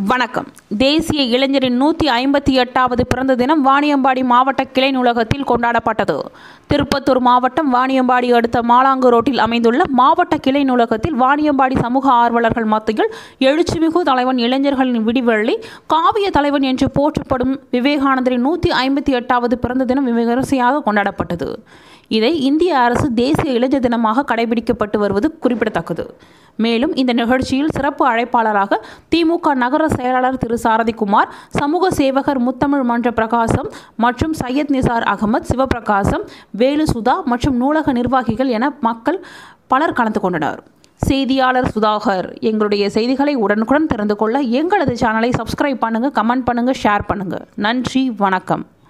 வணக்கம் தேசிய இளைஞரின் நூற்றி ஐம்பத்தி எட்டாவது பிறந்த தினம் வாணியம்பாடி மாவட்ட கிளை நூலகத்தில் கொண்டாடப்பட்டது திருப்பத்தூர் மாவட்டம் வாணியம்பாடி அடுத்த மாலாங்கு ரோட்டில் அமைந்துள்ள மாவட்ட கிளை நூலகத்தில் வாணியம்பாடி சமூக ஆர்வலர்கள் மத்தியில் எழுச்சிமிகு தலைவன் இளைஞர்களின் விடிவெள்ளி காவிய தலைவன் என்று போற்றப்படும் விவேகானந்தரின் நூற்றி ஐம்பத்தி எட்டாவது பிறந்த தினம் விமரிசையாக கொண்டாடப்பட்டது இதை இந்திய அரசு தேசிய இளைஞர் தினமாக கடைபிடிக்கப்பட்டு வருவது குறிப்பிடத்தக்கது மேலும் இந்த நிகழ்ச்சியில் சிறப்பு அழைப்பாளராக திமுக நகர செயலாளர் திரு சாரதிகுமார் சமூக சேவகர் முத்தமிழ் மன்ற பிரகாசம் மற்றும் சையத் நிசார் அகமது சிவபிரகாசம் வேலு சுதா மற்றும் நூலக நிர்வாகிகள் என மக்கள் பலர் கலந்து கொண்டனர் செய்தியாளர் சுதாகர் எங்களுடைய செய்திகளை உடனுக்குடன் தெரிந்து கொள்ள எங்களது சேனலை சப்ஸ்கிரைப் பண்ணுங்க கமெண்ட் பண்ணுங்க ஷேர் பண்ணுங்க நன்றி வணக்கம்